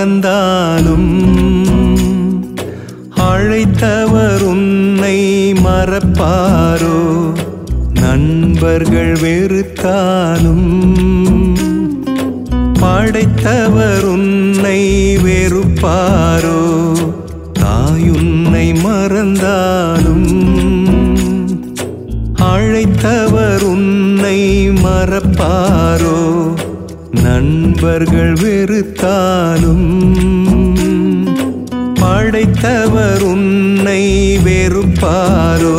மறந்தாலும் அழைத்தவர் உன்னை மறப்பாரோ நண்பர்கள் வெறுத்தாலும் படைத்தவர் உன்னை வெறுப்பாரோ தாயுன்னை மறந்தாலும் அழைத்தவர் உன்னை மறப்பாரோ நண்பர்கள் வெறுத்தாலும் படைத்தவர் உன்னை வெறுப்பாரோ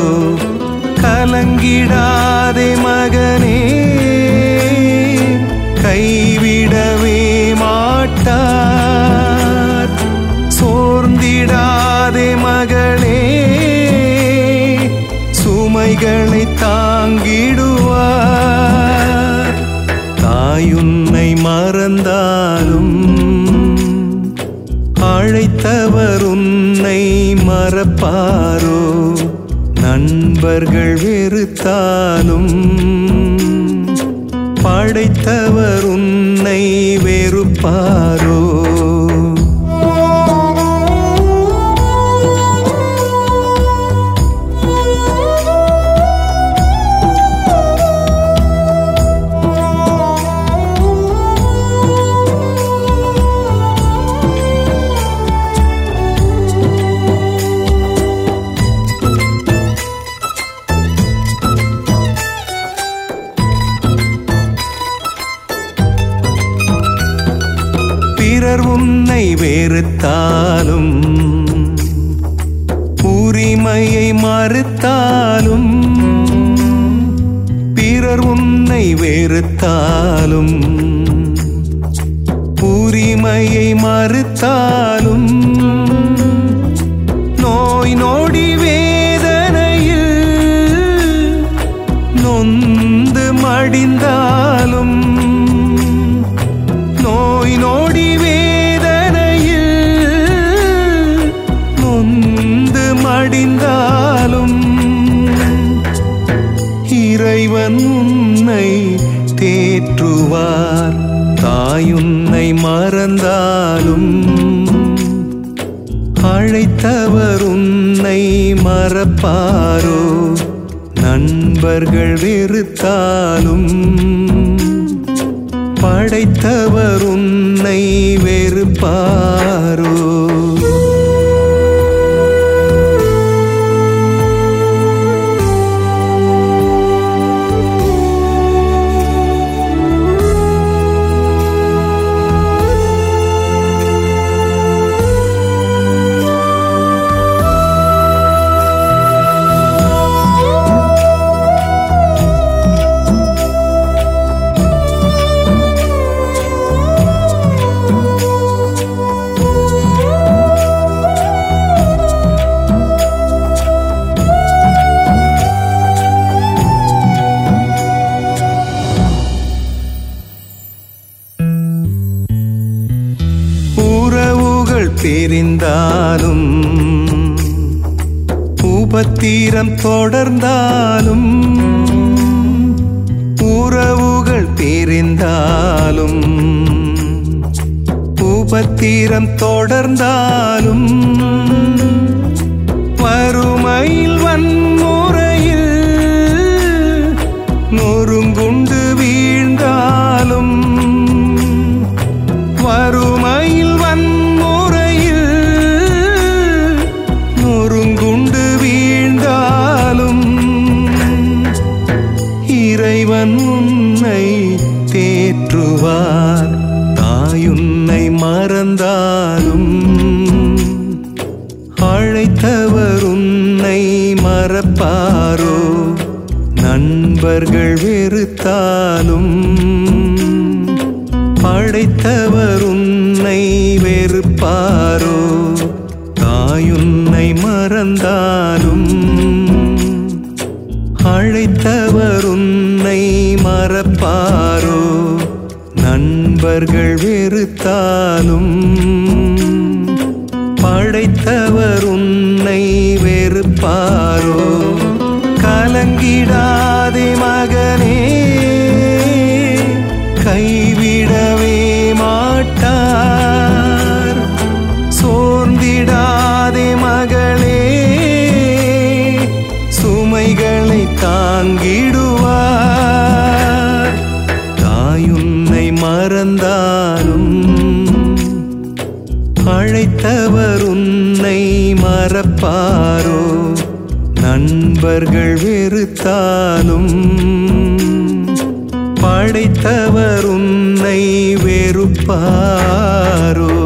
கலங்கிடாதே மகனே கைவிடவே மாட்டார் சோர்ந்திடாதே மகளே சுமைகளை தாங்கிடுவார் தாயுன்னை மறந்தாலும் அழைத்தவர் உன்னை மறப்பாரோ நண்பர்கள் வெறுத்தாலும் படைத்தவர் உன்னை வெறுப்பாரோ பிறர் உன்னை வெறுத்தாலும் உரிமையை மறுத்தாலும் பிறர் உன்னை வெறுத்தாலும் உரிமையை மறுத்தாலும் நோய் நொடி வேதனையில் நொந்து மடிந்தாலும் நோய் நொடி வேதனையில் நொந்து மடிந்தாலும் இறைவன் உன்னை தேற்றுவார் தாயுன்னை மறந்தாலும் அழைத்தவர் உன்னை மறப்பாரோ நண்பர்கள் வெறுத்தாலும் படைத்தவர் உன்னை வெறுப்பாரோ உறவுகள் பிரிந்தாலும் உபத்திரம் தொடர்ந்தாலும் உறவுகள் பிரிந்தாலும் உபத்திரம் தொடர்ந்தாலும் வறுமையில் வன்முறையில் நொறுங்குண்டு வீழ்ந்தாலும் வறுமையில் வன்முறையில் நொறுங்குண்டு வீழ்ந்தாலும் இறைவன் உன்னை தேற்றுவார் தாயுன்னை மறந்தாலும் அழைத்தவர் உன்னை மறப்பாரோ நண்பர்கள் வெறுத்தாலும் படைத்தவர் உன்னை வெறுப்பாரோ தாயுன்னை மறந்தாலும் அழைத்தவர் உன்னை மறப்பாரோ நண்பர்கள் வெறுத்தாலும் படைத்தவர் உன்னை வெறுப்பாரோ கலங்கிடாதே மகனே கைவிடவே மாட்டார் நண்பர்கள் வெறுத்தாலும் படைத்தவர் உன்னை வெறுப்பாரோ